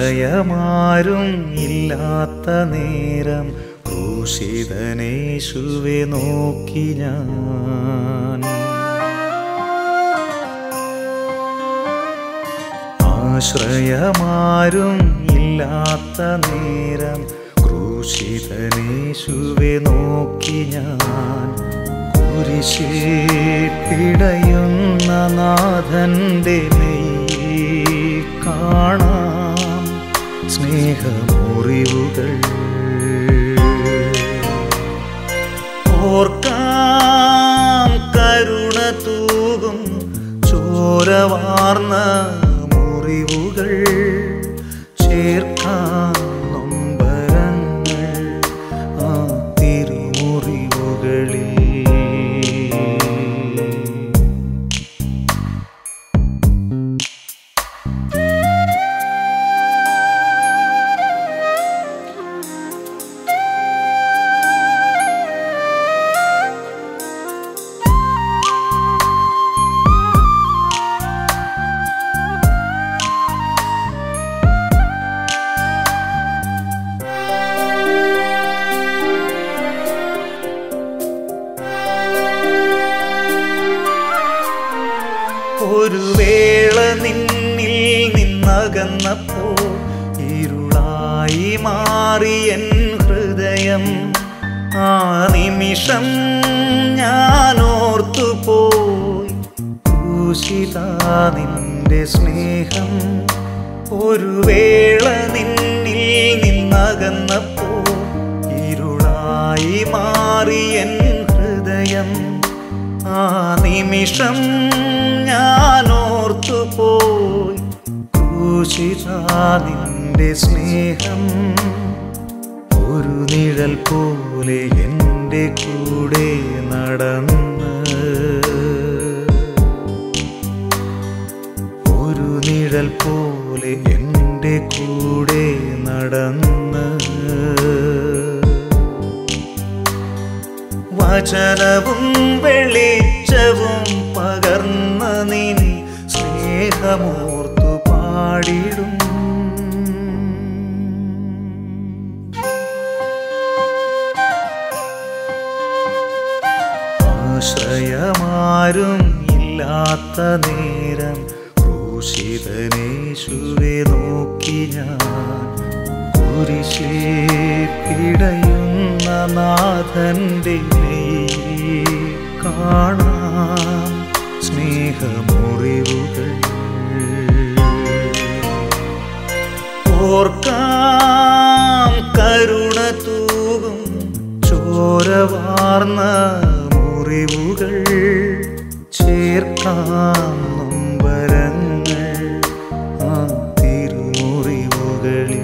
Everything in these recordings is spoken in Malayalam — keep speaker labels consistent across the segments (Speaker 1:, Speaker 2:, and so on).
Speaker 1: ആശ്രയമാരും ഇല്ലാത്ത നേരം ക്രൂശിതനേശുവെ നോക്കി ഞാൻ ആശ്രയമാരും ഇല്ലാത്ത നേരം ക്രൂശിതനേശുവെ നോക്കി ഞാൻ കുരിശിൽ പിടയുന്ന നാഥന്റെ മെയ്യിൽ കാണാം സ്നേഹമുറിവുകൾ ഓർക്കാം കരുണ തൂകും ചോരവാർന്ന മുറിവുകൾ ചേർക്കാം നൊമ്പരങ്ങൾ ആ തിരുമുറിവുകളിൽ ഒരു വേള നിന്നിൽ നിന്നകന്നപ്പോ ഇരുളായി മാറി എൻ ഹൃദയം ആ നിമിഷം ഞാൻ ഓർത്തുപോയി ക്രൂശിതാ നിന്റെ സ്നേഹം ഒരു വേള നിന്നിൽ നിന്നകന്നപ്പോ ഇരുളായി മാറി എൻ ഹൃദയം ആ നിമിഷം ഞാൻ ഓർത്തുപോയി ക്രൂശിതാ നിന്റെ സ്നേഹം ഒരു നിഴൽ പോലെ എൻ്റെ കൂടെ നടന്ന് ഒരു നിഴൽ പോലെ എൻ്റെ കൂടെ നടന്ന് വചനവും വെളിച്ചവും പകർന്ന നിൻ സ്നേഹമോർത്തു പാടിടും ആശ്രയമാരും ഇല്ലാത്ത നേരം ക്രൂശിതനേശുവെ നോക്കി ഞാൻ കുരിശിൽ പിടയുന്ന നാഥന്റെ നെയ്യിൽ കാണാം സ്നേഹമുറിവുകൾ ഓർക്കാം കരുണ തൂകും ചോരവാർന്ന മുറിവുകൾ ചേർക്കാം നൊമ്പരങ്ങൾ ആ തിരുമുറിവുകളിൽ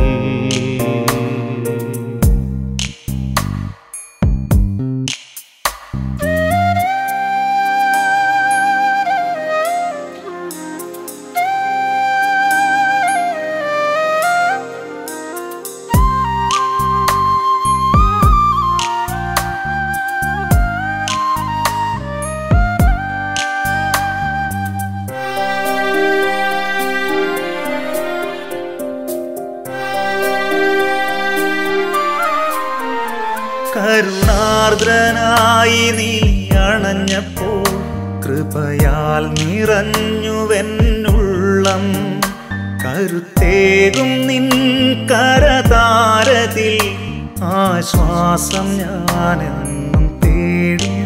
Speaker 1: കരുണാർദ്രനായി നീ അണഞ്ഞപ്പോ കൃപയാൽ നിറഞ്ഞുവെന്നുള്ളം കരുത്തേകും നിൻ കരതാരത്തിൽ ആശ്വാസം ഞാനെന്നും തേടും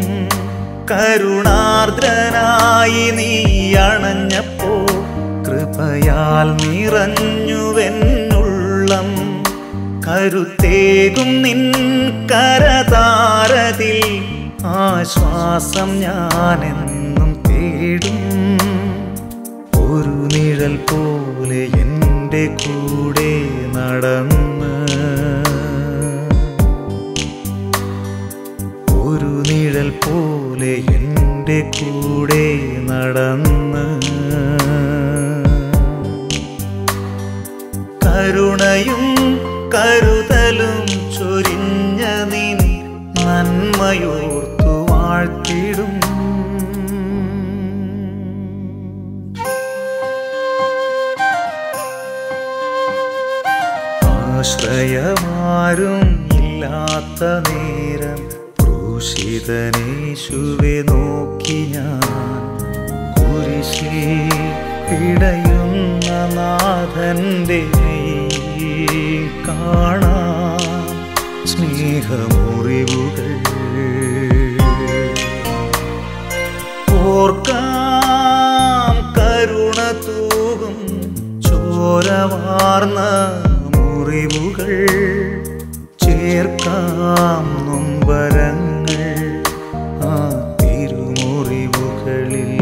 Speaker 1: കരുണാർദ്രനായി നീ അണഞ്ഞപ്പോ കൃപയാൽ നിറഞ്ഞുവെന്നുള്ളം കരുത്തേകും നിൻ കരതാരതിൽ ആശ്വാസം ഞാനെന്നും തേടും ഒരു നിഴൽ പോലെ എൻ്റെ കൂടെ നടന്ന് ഒരു നിഴൽ പോലെ എൻ്റെ കൂടെ നടന്ന് കരുണയും കരുതലും ചൊരിഞ്ഞ നിൻ നന്മയോർത്തു വാഴ്ത്തിടും ആശ്രയമാരും ഇല്ലാത്ത നേരം ക്രൂശിതനേശുവെ നോക്കി ഞാൻ കുരിശിൽ പിടയുന്ന നാഥൻ്റെ മെയ്യിൽ കാണാം സ്നേഹമുറിവുകൾ ഓർക്കാം കരുണ തൂകും ചോരവാർന്ന മുറിവുകൾ ചേർക്കാം നൊമ്പരങ്ങൾ ആ തിരുമുറിവുകളിൽ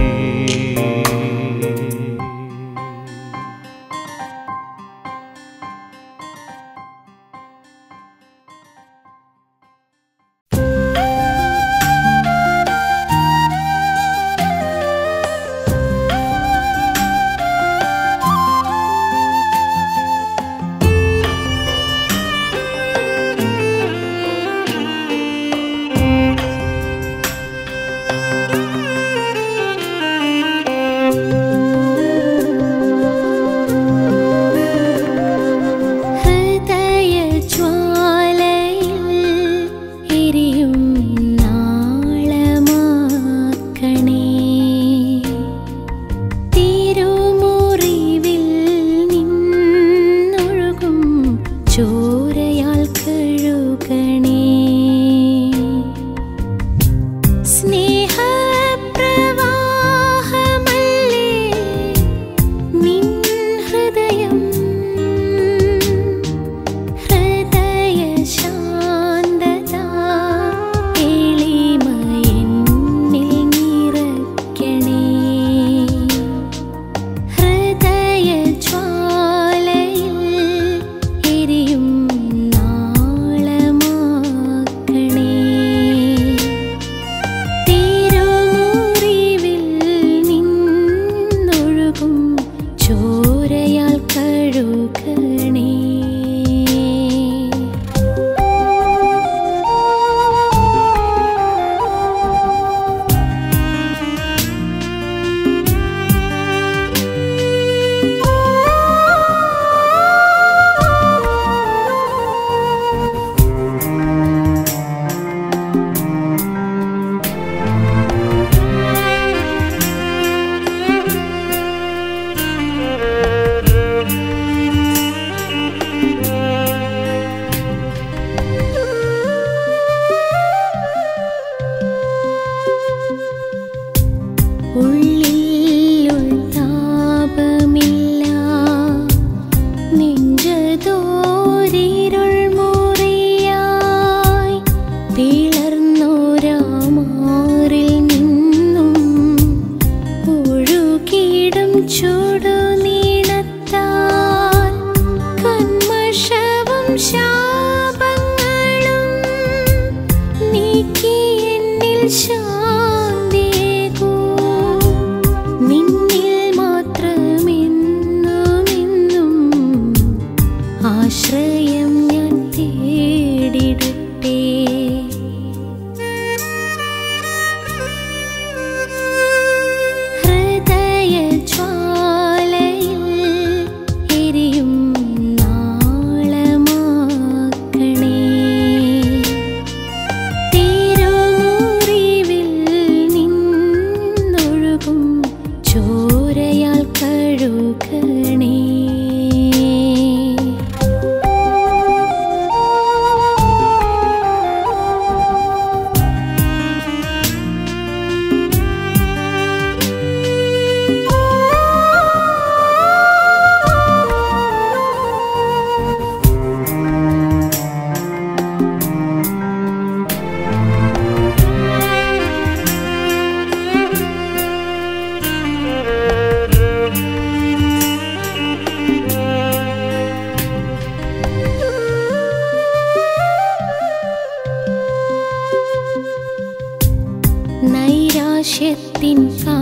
Speaker 2: നൈരാശ്യത്തിൻ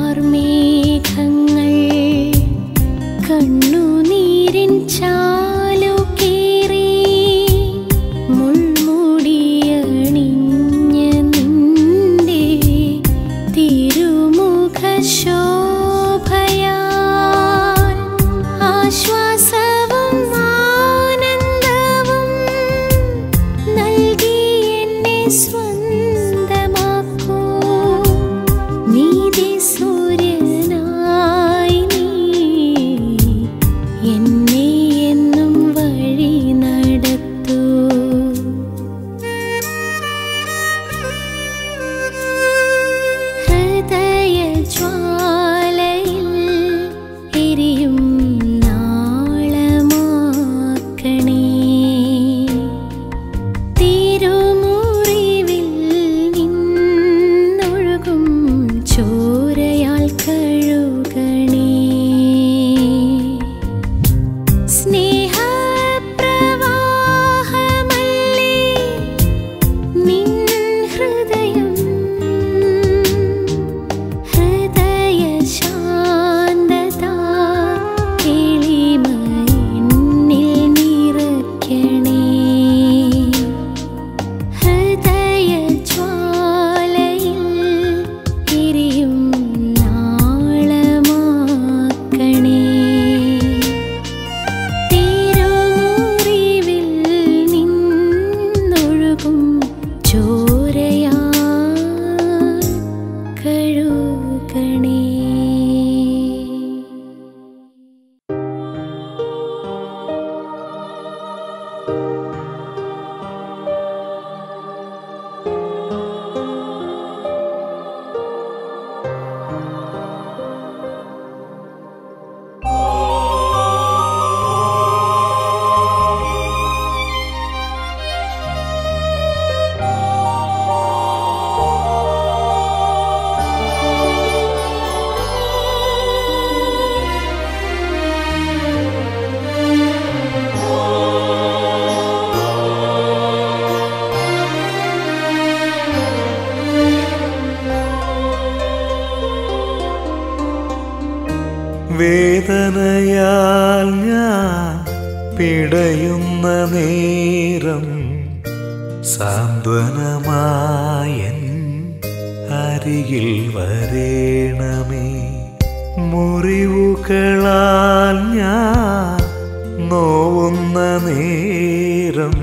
Speaker 2: കാർമേഘങ്ങൾ കണ്ണുനീരിൻ ചാലുകേറി മുൾമുടിയണിഞ്ഞ നിന്റെ തിരുമുഖ ശോഭയാൽ ആശ്വാസവും ആനന്ദവും
Speaker 1: പിടയുന്ന നേരം സാന്ത്വനമായൻ അരികിൽ വരേണമേ മുറിവുകളാൽ ഞാൻ നോവുന്ന നേരം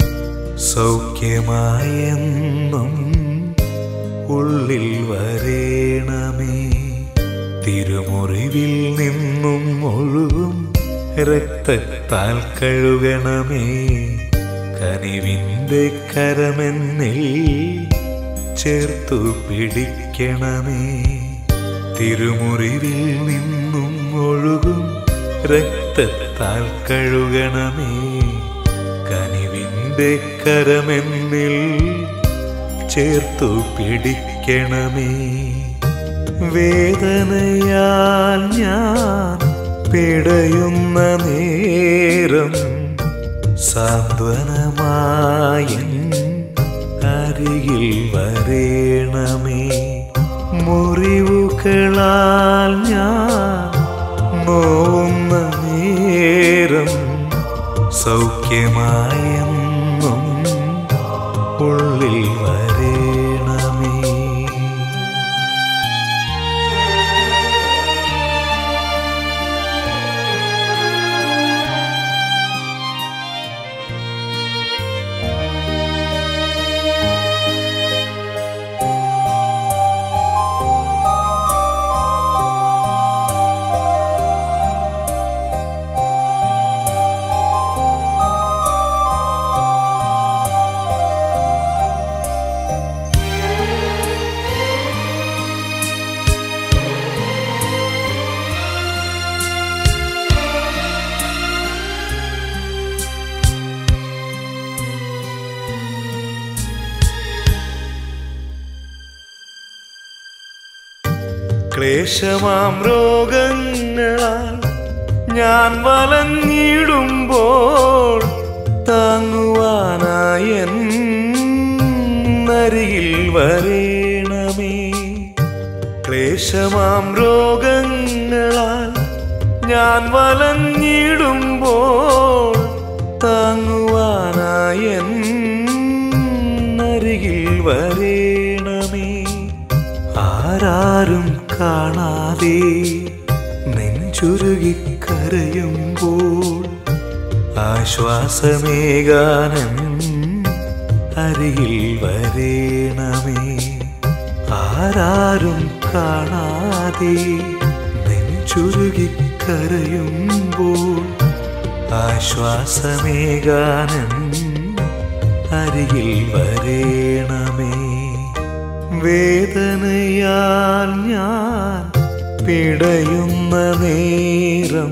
Speaker 1: സൗഖ്യമായെന്നും ഉള്ളിൽ വരേണമേ തിരുമുറിവിൽ നിന്നും ഒഴുകും രക്തത്താൽ കഴുകണമേ കനിവിൻ്റെ കരമെന്നിൽ ചേർത്തു പിടിക്കണമേ തിരുമുറിവിൽ നിന്നും ഒഴുകും രക്തത്താൽ കഴുകണമേ കനിവിൻ്റെ കരമെന്നിൽ ചേർത്തു പിടിക്കണമേ വേദനയാൽ ഞാൻ പിടയുന്ന നേരം സാന്ത്വനമായൻ അരികിൽ വരേണമേ മുറിവുകളാൽ ഞാൻ നോവുന്ന നേരം സൗഖ്യമായെന്നും ഉള്ളിൽ വരേണമേ ക്ലേശമാം രോഗങ്ങളാൽ ഞാൻ വലഞ്ഞിടുമ്പോൾ താങ്ങുവാനായ അരികിൽ വരേണമേ ക്ലേശമാം രോഗങ്ങളാൽ ഞാൻ വലഞ്ഞിടുമ്പോൾ താങ്ങുവാനായ അരികിൽ വരേണമേ ആരാരും കാണാതെ നെഞ്ചുരുകി കരയുമ്പോൾ ആശ്വാസമേകാനൻ അരികിൽ വരേണമേ ആരാരും കാണാതെ നെഞ്ചുരുകി കരയുമ്പോൾ ആശ്വാസമേകാനൻ അരികിൽ വരേണമേ വേദനയാൽ ഞാൻ പിടയുന്ന നേരം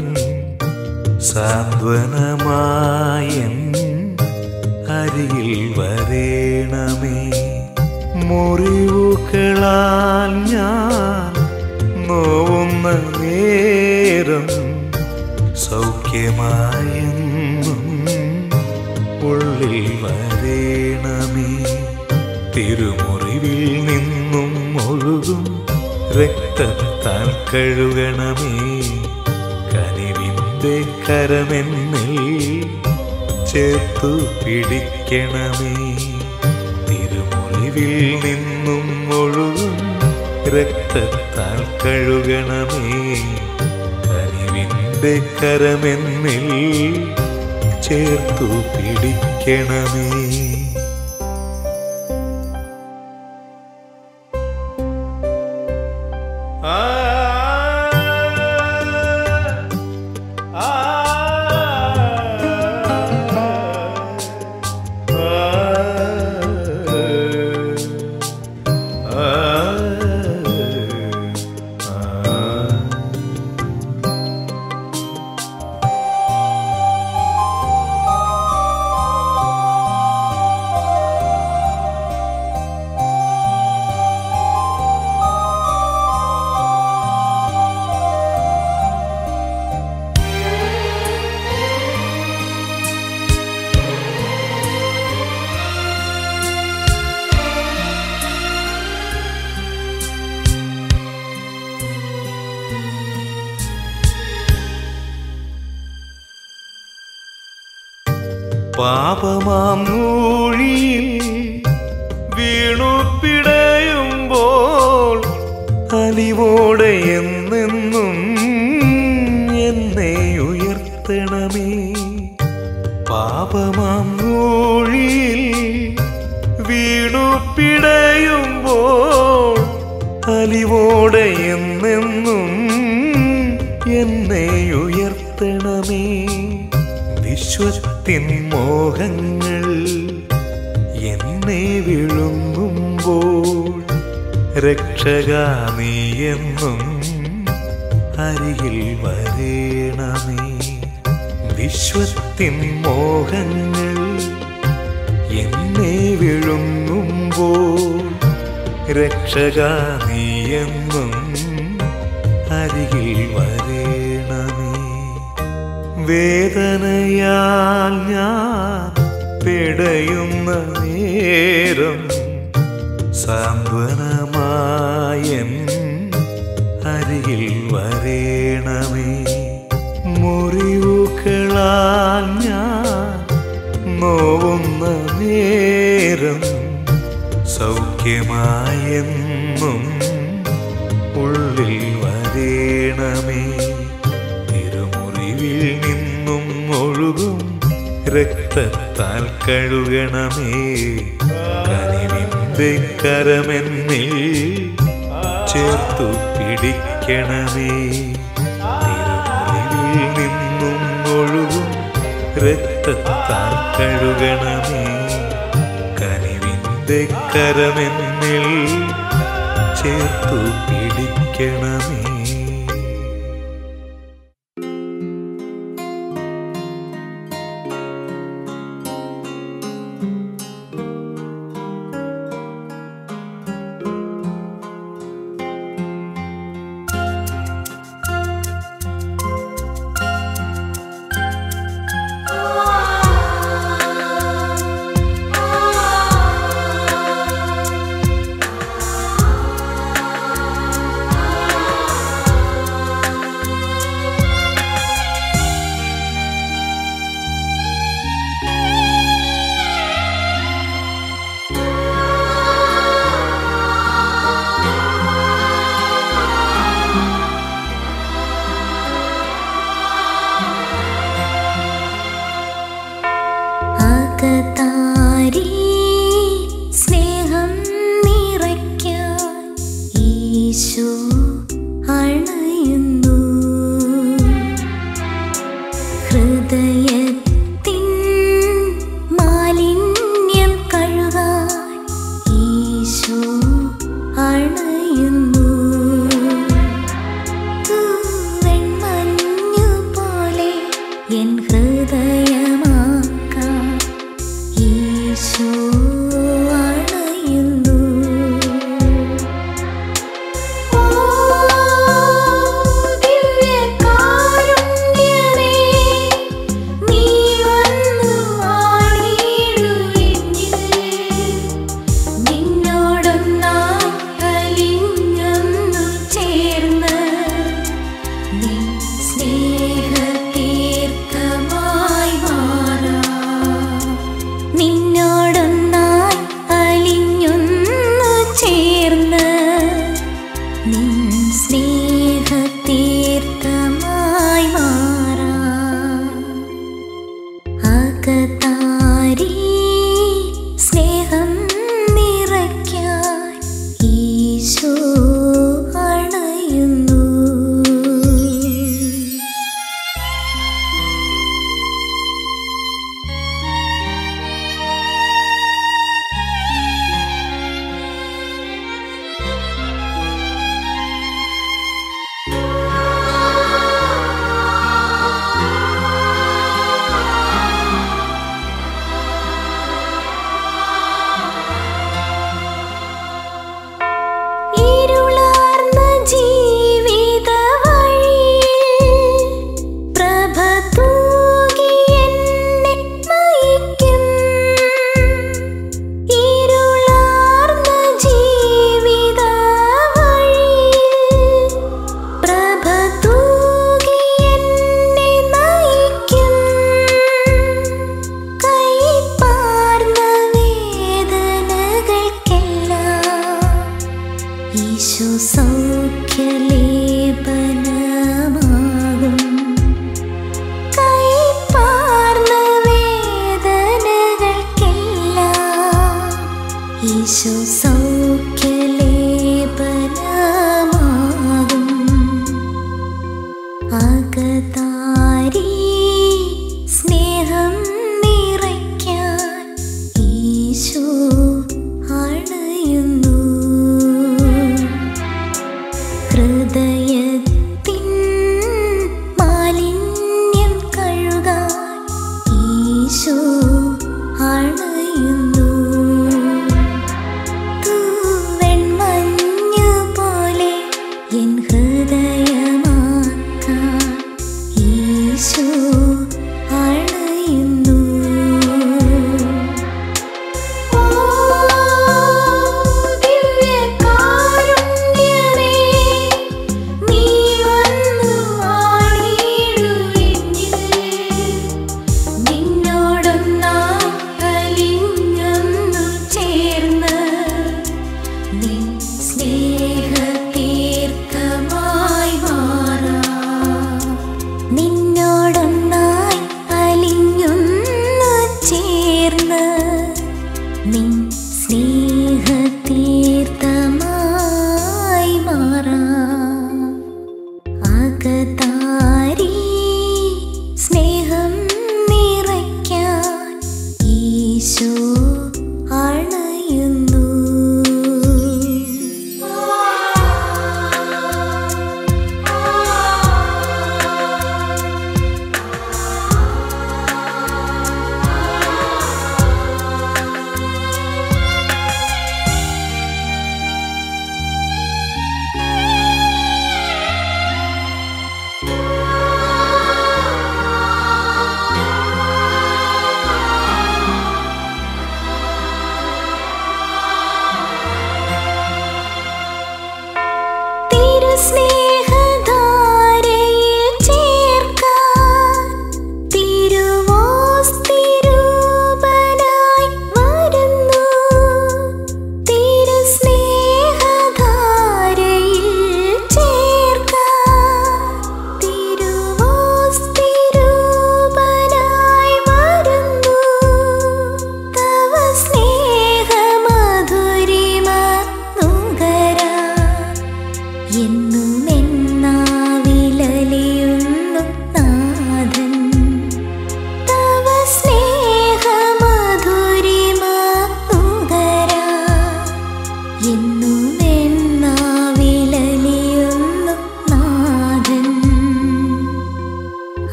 Speaker 1: സാന്ത്വനമായൻ അരികിൽ വരേണമേ മുറിവുകളാൽ ഞാൻ നോവുന്ന നേരം സൗഖ്യമായെന്നും ഉള്ളിൽ വരേണമേ തിരുമുറിവിൽ നിന്നും ഒഴുകും രക്തത്താൽ കഴുകണമേ കനിവിൻ്റെ കരമെന്നിൽ ചേർത്തു പിടിക്കണമേ തിരുമുറിവിൽ നിന്നും ഒഴുകും രക്തത്താൽ കഴുകണമേ കനിവിൻ്റെ കരമെന്നിൽ ചേർത്തു പിടിക്കണമേ പാപമാം നൂഴിയിൽ വീണു പിടയുമ്പോൾ അലിവോടെ എന്നെന്നും എന്നെ ഉയർത്തണമേ പാപമാം നൂഴിയിൽ വീണു പിടയുമ്പോൾ അലിവോടെ എന്നെന്നും എന്നെ ഉയർത്തണമേ വിശ്വത്തിൻ മോഹങ്ങൾ എന്നെ വിഴുങ്ങുമ്പോൾ രക്ഷക നീ എന്നും അരികിൽ വരേണമേ വിശ്വത്തിൻ മോഹങ്ങൾ എന്നെ വിഴുങ്ങുമ്പോൾ രക്ഷക നീ എന്നും അരികിൽ വരേണമേ വേദനയാൽ ഞാൻ പിടയുന്ന നേരം സാന്ത്വനമായൻ അരികിൽ വരേണമേ മുറിവുകളാൽ ഞാൻ നോവുന്ന നേരം സൗഖ്യമായെന്നും ഉള്ളിൽ വരേണമേ തിരുമുറിവിൽ നിന്നും ഒഴുകും രക്തത്താൽ കഴുകണമേ കനിവിന്റെ കരമെന്നിൽ ചേർത്തു പിടിക്കണമേ തിരുമുറിവിൽ നിന്നും ഒഴുകും രക്തത്താൽ കഴുകണമേ കനിവിന്റെ കരമെന്നിൽ ചേർത്തു പിടിക്കണമേ
Speaker 2: അകത്ത